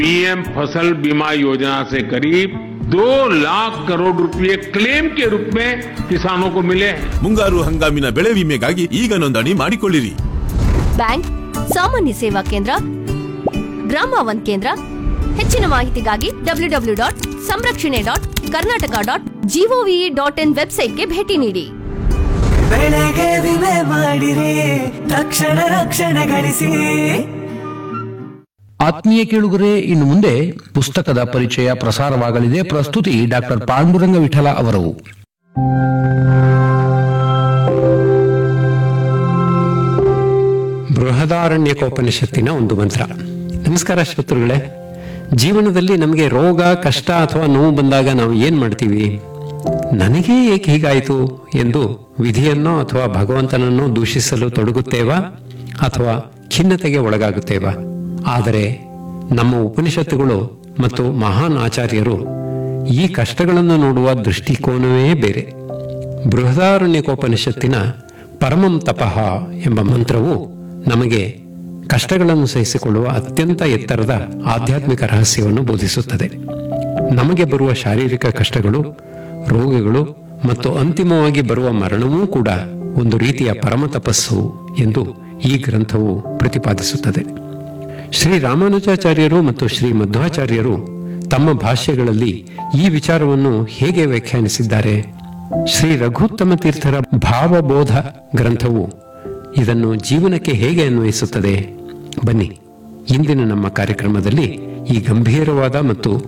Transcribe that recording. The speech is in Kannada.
पीएम फसल बीमा योजना से करीब दो लाख करोड़ रुपए क्लेम के रूप में किसानों को मिले हैं ಮುಂಗಾರು ಹಂಗಾಮಿನ ಬೆಳೆ ವಿಮೆಗಾಗಿ ಈಗ ನೋಂದಣಿ ಮಾಡಿಕೊಳ್ಳಿರಿ ಬ್ಯಾಂಕ್ ಸಾಮಾನ್ಯ ಸೇವಾ ಕೇಂದ್ರ ಗ್ರಾಮ ಒನ್ ಕೇಂದ್ರ ಹೆಚ್ಚಿನ ಮಾಹಿತಿಗಾಗಿ W W dot Samrakshane dot Karnataka dot GOV dot in ವೆಬ್ಸೈಟ್ಗೆ ಭೇಟಿ ನೀಡಿ ಬೆಳೆಗೆ ವಿಮೆ ಮಾಡಿರಿ ತಕ್ಷಣ ರಕ್ಷಣೆ ಗಳಿಸಿ ಆತ್ಮೀಯ ಕೇಳುಗರೆ ಇನ್ನು ಮುಂದೆ ಪುಸ್ತಕದ ಪರಿಚಯ ಪ್ರಸಾರವಾಗಲಿದೆ ಪ್ರಸ್ತುತಿ ಡಾಕ್ಟರ್ ಪಾಂಡುರಂಗ ವಿಠಲ ಅವರು ಬೃಹದಾರಣ್ಯಕೋಪನಿಷತ್ತಿನ ಒಂದು ಮಂತ್ರ ನಮಸ್ಕಾರ ಶ್ರೋತೃಗಳೇ ಜೀವನದಲ್ಲಿ ನಮಗೆ ರೋಗ ಕಷ್ಟ ಅಥವಾ ನೋವು ಬಂದಾಗ ನಾವು ಏನ್ ಮಾಡ್ತೀವಿ ನನಗೇ ಏಕೆ ಹೀಗಾಯಿತು ಎಂದು ವಿಧಿಯನ್ನೋ ಅಥವಾ ಭಗವಂತನನ್ನೋ ದೂಷಿಸಲು ತೊಡಗುತ್ತೇವಾ ಅಥವಾ ಖಿನ್ನತೆಗೆ ಒಳಗಾಗುತ್ತೇವಾ ಆದರೆ ನಮ್ಮ ಉಪನಿಷತ್ತುಗಳು ಮತ್ತು ಮಹಾನ್ ಆಚಾರ್ಯರು ಈ ಕಷ್ಟಗಳನ್ನು ನೋಡುವ ದೃಷ್ಟಿಕೋನವೇ ಬೇರೆ ಬೃಹದಾರಣ್ಯಕೋಪನಿಷತ್ತಿನ ಪರಮಂ ತಪಃ ಎಂಬ ಮಂತ್ರವು ನಮಗೆ ಕಷ್ಟಗಳನ್ನು ಸಹಿಸಿಕೊಳ್ಳುವ ಅತ್ಯಂತ ಎತ್ತರದ ಆಧ್ಯಾತ್ಮಿಕ ರಹಸ್ಯವನ್ನು ಬೋಧಿಸುತ್ತದೆ ನಮಗೆ ಬರುವ ಶಾರೀರಿಕ ಕಷ್ಟಗಳು ರೋಗಗಳು ಮತ್ತು ಅಂತಿಮವಾಗಿ ಬರುವ ಮರಣವೂ ಕೂಡ ಒಂದು ರೀತಿಯ ಪರಮ ತಪಸ್ಸು ಎಂದು ಈ ಗ್ರಂಥವು ಪ್ರತಿಪಾದಿಸುತ್ತದೆ ಶ್ರೀ ರಾಮಾನುಜಾಚಾರ್ಯರು ಮತ್ತು ಶ್ರೀ ಮಧ್ವಾಚಾರ್ಯರು ತಮ್ಮ ಭಾಷ್ಯಗಳಲ್ಲಿ ಈ ವಿಚಾರವನ್ನು ಹೇಗೆ ವ್ಯಾಖ್ಯಾನಿಸಿದ್ದಾರೆ ಶ್ರೀ ರಘುತ್ತಮ ತೀರ್ಥರ ಭಾವಬೋಧ ಗ್ರಂಥವು ಇದನ್ನು ಜೀವನಕ್ಕೆ ಹೇಗೆ ಅನ್ವಯಿಸುತ್ತದೆ ಬನ್ನಿ ಇಂದಿನ ನಮ್ಮ ಕಾರ್ಯಕ್ರಮದಲ್ಲಿ ಈ ಗಂಭೀರವಾದ ಮತ್ತು